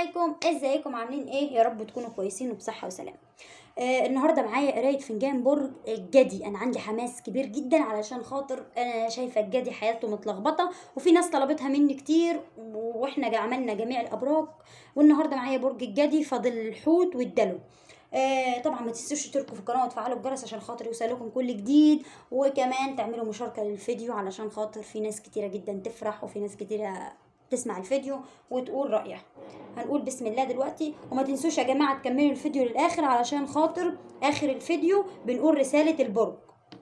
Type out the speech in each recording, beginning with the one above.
عليكم ازيكم عاملين ايه يا رب تكونوا كويسين وبصحه وسلامه آه النهارده معايا قرايه فنجان برج الجدي انا عندي حماس كبير جدا علشان خاطر انا شايفه الجدي حياته متلخبطه وفي ناس طلبتها مني كتير واحنا جا- عملنا جميع الابراج والنهارده معايا برج الجدي فاضل الحوت والدلو آه طبعا ما تنسوش تشتركوا في القناه وتفعلوا الجرس عشان خاطر يوصلكم كل جديد وكمان تعملوا مشاركه للفيديو علشان خاطر في ناس كتيره جدا تفرح وفي ناس كتيره تسمع الفيديو وتقول رأيها هنقول بسم الله دلوقتي وما تنسوش يا جماعة تكملوا الفيديو للآخر علشان خاطر آخر الفيديو بنقول رسالة البرج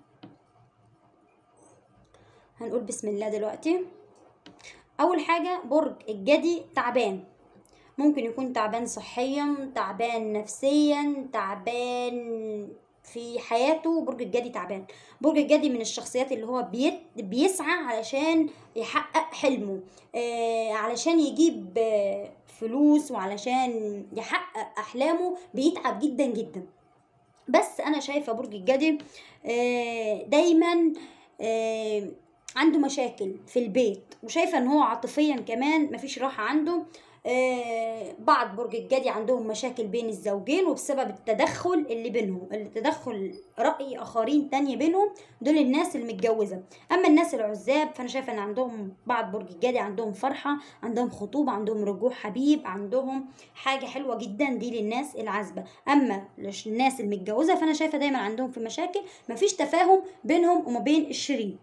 هنقول بسم الله دلوقتي أول حاجة برج الجدي تعبان ممكن يكون تعبان صحيا تعبان نفسيا تعبان في حياته برج الجدي تعبان برج الجدي من الشخصيات اللي هو بيت بيسعى علشان يحقق حلمه آه علشان يجيب آه فلوس وعلشان يحقق احلامه بيتعب جدا جدا بس انا شايفه برج الجدي آه دايما آه عنده مشاكل في البيت وشايفه ان هو عاطفيا كمان مفيش راحه عنده آه بعض برج الجدي عندهم مشاكل بين الزوجين وبسبب التدخل اللي بينهم التدخل رأي آخرين تانية بينهم دول الناس المتجوزة أما الناس العزاب فأنا شايفة إن عندهم بعض برج الجدي عندهم فرحة عندهم خطوبة عندهم رجوع حبيب عندهم حاجة حلوة جدا دي للناس العازبة أما لش- الناس المتجوزة فأنا شايفة دايما عندهم في مشاكل مفيش تفاهم بينهم وما بين الشريك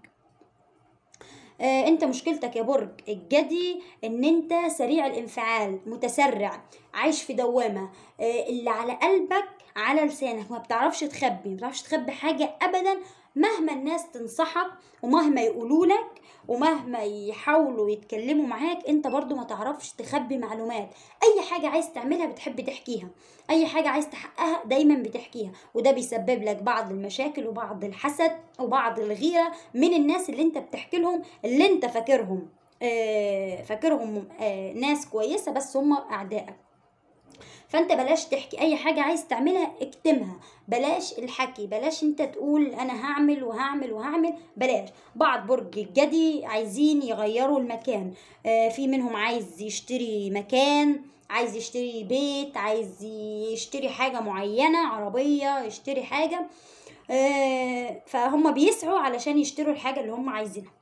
آه، انت مشكلتك يا برج الجدي ان انت سريع الانفعال متسرع عايش في دوامة آه، اللي على قلبك على لسانك ما بتعرفش تخبي ما بتعرفش تخبي حاجة ابدا مهما الناس تنصحك ومهما يقولوا لك ومهما يحاولوا يتكلموا معاك انت برضو ما تعرفش تخبي معلومات اي حاجة عايز تعملها بتحب تحكيها اي حاجة عايز تحققها دايما بتحكيها وده بيسبب لك بعض المشاكل وبعض الحسد وبعض الغيرة من الناس اللي انت بتحكي لهم اللي انت فاكرهم آه، فاكرهم آه، ناس كويسة بس هم اعدائك فانت بلاش تحكي اي حاجة عايز تعملها اكتمها بلاش الحكي بلاش انت تقول انا هعمل وهعمل وهعمل بلاش بعض برج الجدي عايزين يغيروا المكان آه، في منهم عايز يشتري مكان عايز يشتري بيت عايز يشتري حاجة معينة عربية يشتري حاجة آه، فهم بيسعوا علشان يشتروا الحاجة اللي هم عايزينها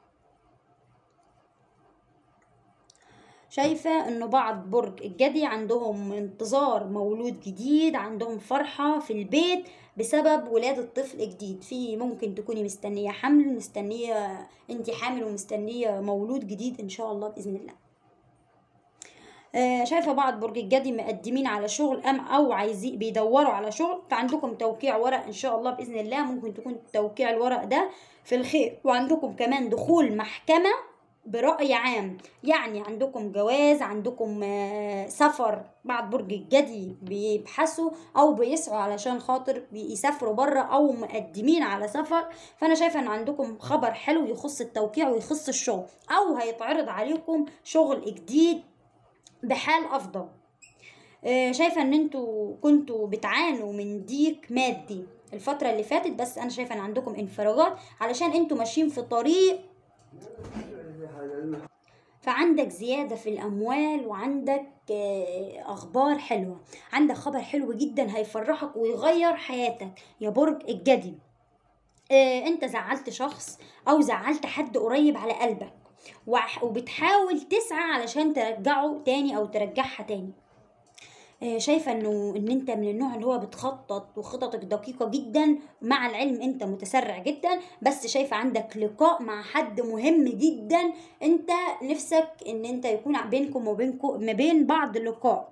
شايفة انه بعض برج الجدي عندهم انتظار مولود جديد عندهم فرحة في البيت بسبب ولادة طفل جديد في ممكن تكوني مستنية حمل مستنية انت حامل ومستنية مولود جديد ان شاء الله بإذن الله آه، شايفة بعض برج الجدي مقدمين على شغل أم أو عايزين بيدوروا على شغل فعندكم توقيع ورق إن شاء الله بإذن الله ممكن تكون توقيع الورق ده في الخير وعندكم كمان دخول محكمة برأي عام يعني عندكم جواز عندكم آه، سفر بعض برج الجدي بيبحثوا او بيسعوا علشان خاطر يسافروا بره او مقدمين على سفر فانا شايفه ان عندكم خبر حلو يخص التوقيع ويخص الشغل او هيتعرض عليكم شغل جديد بحال افضل آه، شايفه ان انتوا كنتوا بتعانوا من ضيق مادي الفتره اللي فاتت بس انا شايفه ان عندكم انفراجات علشان انتوا ماشيين في طريق فعندك زيادة في الأموال وعندك آه، أخبار حلوة عندك خبر حلو جدا هيفرحك ويغير حياتك يا برج الجدي آه، انت زعلت شخص او زعلت حد قريب على قلبك وح- وبتحاول تسعى علشان ترجعه تاني او ترجعها تاني آه، شايفة انه ان انت من النوع اللي هو بتخطط وخططك دقيقة جدا مع العلم انت متسرع جدا بس شايفة عندك لقاء مع حد مهم جدا انت نفسك ان انت يكون بينكم وبينكم ما بين بعض لقاء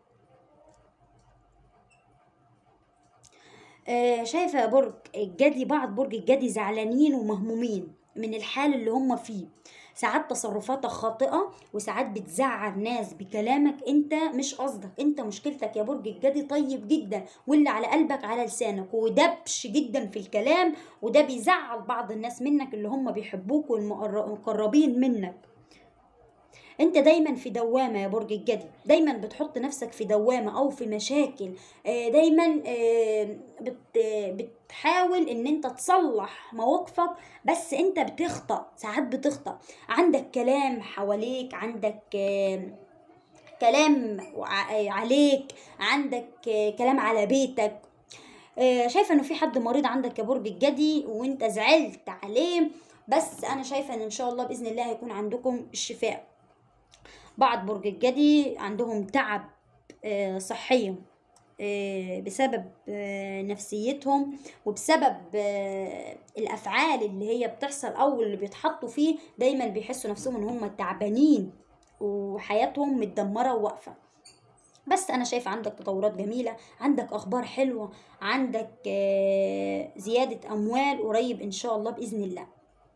آه، شايفة برج الجدي بعض برج الجدي زعلانين ومهمومين من الحال اللي هم فيه ساعات تصرفاتك خاطئة وساعات بتزعل ناس بكلامك انت مش قصدك انت مشكلتك يا برج الجدي طيب جدا واللي على قلبك على لسانك ودبش جدا في الكلام وده بيزعل بعض الناس منك اللي هم بيحبوك والمقربين منك انت دايما في دوامة يا برج الجدي دايما بتحط نفسك في دوامة او في مشاكل آه، دايما آه، بت بتحاول ان انت تصلح مواقفك بس انت بتخطأ ساعات بتخطأ عندك كلام حواليك عندك آه، كلام ع- عليك عندك آه، كلام على بيتك آه، شايفه انه في حد مريض عندك يا برج الجدي وانت زعلت عليه بس انا شايفه ان ان شاء الله باذن الله هيكون عندكم الشفاء بعض برج الجدي عندهم تعب آه، صحيا آه، بسبب آه، نفسيتهم وبسبب آه، الافعال اللي هي بتحصل او اللي بيتحطوا فيه دايما بيحسوا نفسهم ان هم تعبانين وحياتهم متدمره وواقفه بس انا شايفه عندك تطورات جميله عندك اخبار حلوه عندك آه، زياده اموال قريب ان شاء الله باذن الله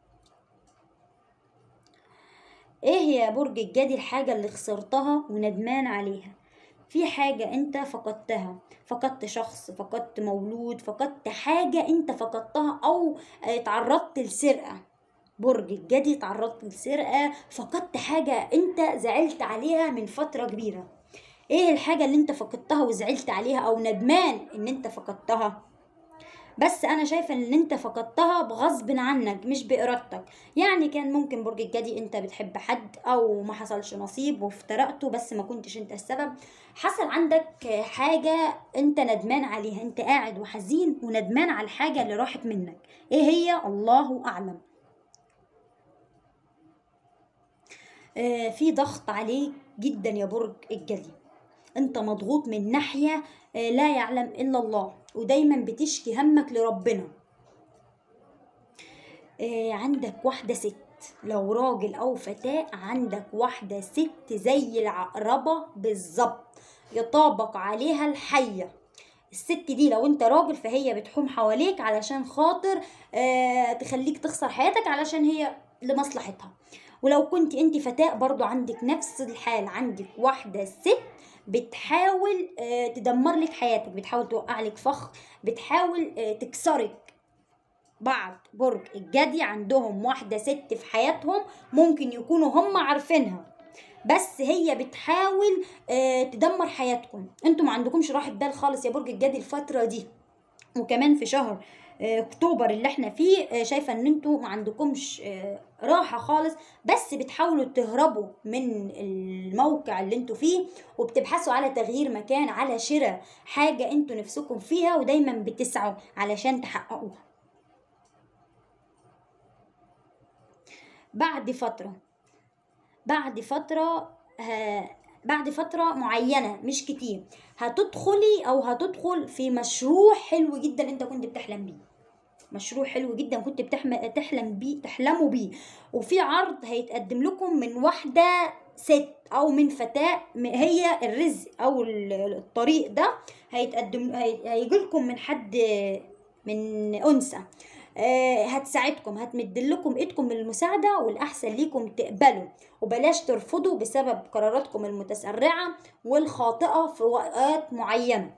ايه يا برج الجدي الحاجه اللي خسرتها وندمان عليها في حاجة انت فقدتها فقدت شخص فقدت مولود فقدت حاجة انت فقدتها او آه، تعرضت لسرقة برج الجدي تعرضت لسرقة فقدت حاجة انت زعلت عليها من فترة كبيرة ايه الحاجة اللي انت فقدتها وزعلت عليها او ندمان ان انت فقدتها بس انا شايفه ان انت فقدتها بغصب عنك مش بارادتك يعني كان ممكن برج الجدي انت بتحب حد او ما حصلش نصيب وافترقته بس ما كنتش انت السبب حصل عندك حاجه انت ندمان عليها انت قاعد وحزين وندمان على الحاجه اللي راحت منك ايه هي الله اعلم آه، في ضغط عليك جدا يا برج الجدي انت مضغوط من ناحية آه، لا يعلم الا الله ودايما بتشكي همك لربنا آه، عندك واحدة ست لو راجل او فتاة عندك واحدة ست زي العقربة بالظبط يطابق عليها الحية الست دي لو انت راجل فهي بتحوم حواليك علشان خاطر آه تخليك تخسر حياتك علشان هي لمصلحتها ولو كنت انت فتاة برضو عندك نفس الحال عندك واحدة ست بتحاول آه تدمر لك حياتك بتحاول توقع لك فخ بتحاول آه تكسرك بعض برج الجدي عندهم واحدة ست في حياتهم ممكن يكونوا هم عارفينها بس هي بتحاول آه تدمر حياتكم انتوا ما عندكمش راحة بال خالص يا برج الجدي الفترة دي وكمان في شهر آه، اكتوبر اللي احنا فيه آه، شايفه ان انتوا ما عندكمش آه، راحه خالص بس بتحاولوا تهربوا من الموقع اللي انتوا فيه وبتبحثوا على تغيير مكان على شراء حاجه انتوا نفسكم فيها ودايما بتسعوا علشان تحققوها بعد فتره بعد فتره ه... بعد فترة معينة مش كتير هتدخلي أو هتدخل في مشروع حلو جدا أنت كنت بتحلم بيه مشروع حلو جدا كنت بتحم... تحلم بيه تحلموا بيه وفي عرض هيتقدم لكم من واحدة ست أو من فتاة م- هي الرزق أو ال- الطريق ده هيتقدم هي... هيجيلكم من حد من أنثى آه، هتساعدكم هتمد لكم ايدكم بالمساعدة والأحسن ليكم تقبلوا وبلاش ترفضوا بسبب قراراتكم المتسرعة والخاطئة في وقت معينة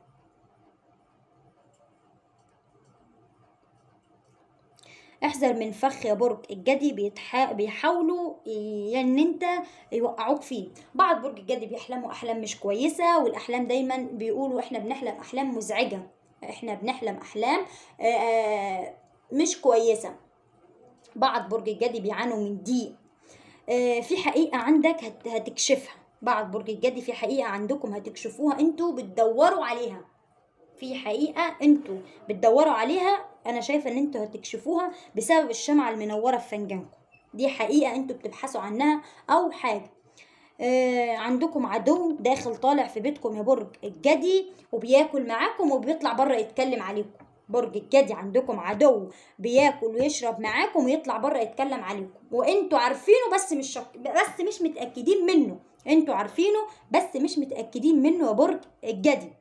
احذر من فخ يا برج الجدي بيتح... بيحاولوا ي- ان انت يوقعوك فيه بعض برج الجدي بيحلموا احلام مش كويسه والاحلام دايما بيقولوا احنا بنحلم احلام مزعجه احنا بنحلم احلام آه، مش كويسه بعض برج الجدي بيعانوا من ضيق آه، في حقيقه عندك هت... هتكشفها بعض برج الجدي في حقيقه عندكم هتكشفوها انتوا بتدوروا عليها في حقيقة انتوا بتدوروا عليها انا شايفة ان انتوا هتكشفوها بسبب الشمعة المنورة في فنجانكم دي حقيقة انتوا بتبحثوا عنها او حاجة آه عندكم عدو داخل طالع في بيتكم يا برج الجدي وبياكل معاكم وبيطلع بره يتكلم عليكم برج الجدي عندكم عدو بياكل ويشرب معاكم ويطلع بره يتكلم عليكم وانتوا عارفينه بس مش شك... بس مش متأكدين منه انتوا عارفينه بس مش متأكدين منه يا برج الجدي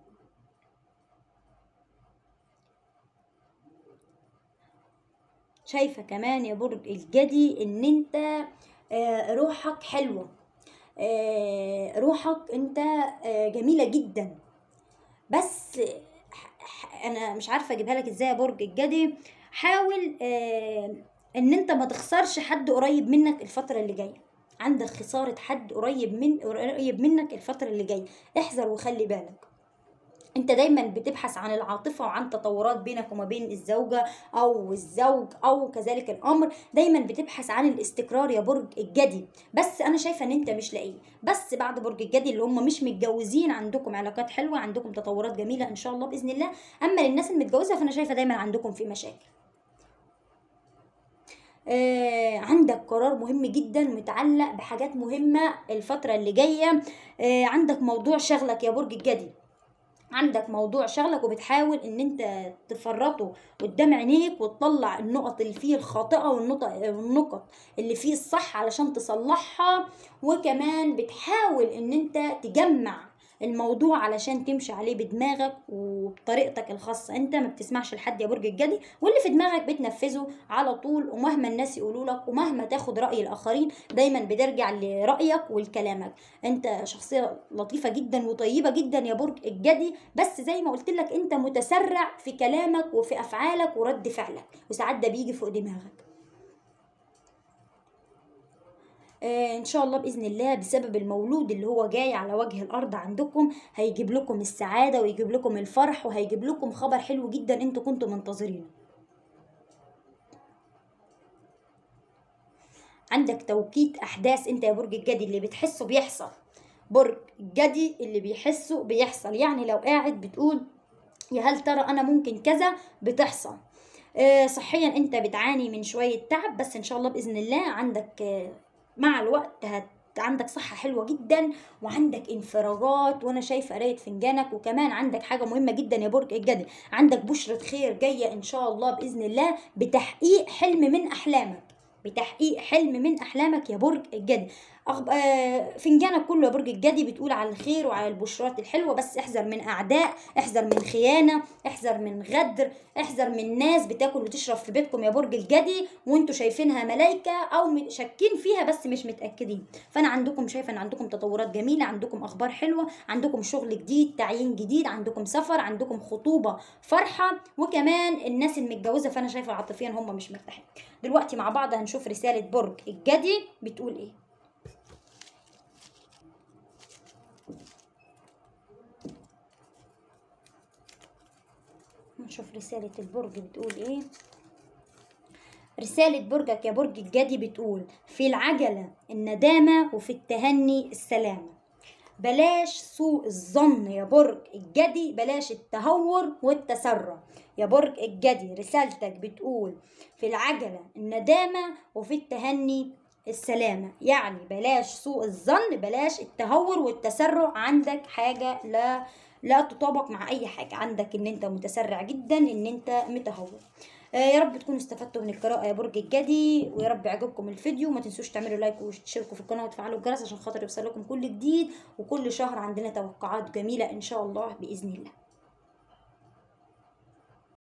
شايفة كمان يا برج الجدي ان انت آه، روحك حلوة آه، روحك انت آه، جميلة جدا بس ح- ح- انا مش عارفة اجيبها لك ازاي يا برج الجدي حاول آه، ان انت ما تخسرش حد قريب منك الفترة اللي جاية عندك خسارة حد قريب من قريب منك الفترة اللي جاية احذر وخلي بالك انت دايما بتبحث عن العاطفه وعن تطورات بينك وما بين الزوجه او الزوج او كذلك الامر دايما بتبحث عن الاستقرار يا برج الجدي بس انا شايفه ان انت مش لاقيه بس بعد برج الجدي اللي هم مش متجوزين عندكم علاقات حلوه عندكم تطورات جميله ان شاء الله باذن الله اما للناس المتجوزه فانا شايفه دايما عندكم في مشاكل آه عندك قرار مهم جدا متعلق بحاجات مهمة الفترة اللي جاية آه عندك موضوع شغلك يا برج الجدي عندك موضوع شغلك وبتحاول ان انت تفرطه قدام عينيك وتطلع النقط اللي فيه الخاطئة والنقط والنقط اللي فيه الصح علشان تصلحها وكمان بتحاول ان انت تجمع الموضوع علشان تمشي عليه بدماغك وبطريقتك الخاصة انت ما بتسمعش لحد يا برج الجدي واللي في دماغك بتنفذه على طول ومهما الناس يقولوا لك ومهما تاخد رأي الآخرين دايما بترجع لرأيك ولكلامك انت شخصية لطيفة جدا وطيبة جدا يا برج الجدي بس زي ما قلت لك انت متسرع في كلامك وفي أفعالك ورد فعلك وساعات ده بيجي فوق دماغك آه ان شاء الله باذن الله بسبب المولود اللي هو جاي على وجه الارض عندكم هيجيب لكم السعاده ويجيب لكم الفرح وهيجيب لكم خبر حلو جدا انتوا كنتوا منتظرينه عندك توقيت احداث انت يا برج الجدي اللي بتحسه بيحصل برج الجدي اللي بيحسه بيحصل يعني لو قاعد بتقول يا هل ترى انا ممكن كذا بتحصل آه صحيا انت بتعاني من شويه تعب بس ان شاء الله باذن الله عندك آه مع الوقت هت عندك صحة حلوة جدا وعندك انفراجات وانا شايفة قراية فنجانك وكمان عندك حاجة مهمة جدا يا برج الجدي عندك بشرة خير جاية ان شاء الله بإذن الله بتحقيق حلم من احلامك بتحقيق حلم من احلامك يا برج الجدي أخب... آه فنجانك كله يا برج الجدي بتقول على الخير وعلى البشرات الحلوه بس احذر من اعداء احذر من خيانه احذر من غدر احذر من ناس بتاكل وتشرب في بيتكم يا برج الجدي وانتوا شايفينها ملايكه او شاكين فيها بس مش متاكدين فانا عندكم شايفه ان عندكم تطورات جميله عندكم اخبار حلوه عندكم شغل جديد تعيين جديد عندكم سفر عندكم خطوبه فرحه وكمان الناس المتجوزه فانا شايفه عاطفيا هم مش مرتاحين دلوقتي مع بعض هنشوف رساله برج الجدي بتقول ايه نشوف رسالة البرج بتقول ايه رسالة برجك يا برج الجدي بتقول في العجلة الندامة وفي التهني السلامة بلاش سوء الظن يا برج الجدي بلاش التهور والتسرع يا برج الجدي رسالتك بتقول في العجلة الندامة وفي التهني السلامة يعني بلاش سوء الظن بلاش التهور والتسرع عندك حاجة لا لا تطابق مع اي حاجه عندك ان انت متسرع جدا ان انت متهور آه يا رب تكونوا استفدتوا من القراءة يا برج الجدي ويا رب يعجبكم الفيديو وما تنسوش تعملوا لايك وتشتركوا في القناة وتفعلوا الجرس عشان خاطر يوصل لكم كل جديد وكل شهر عندنا توقعات جميلة ان شاء الله بإذن الله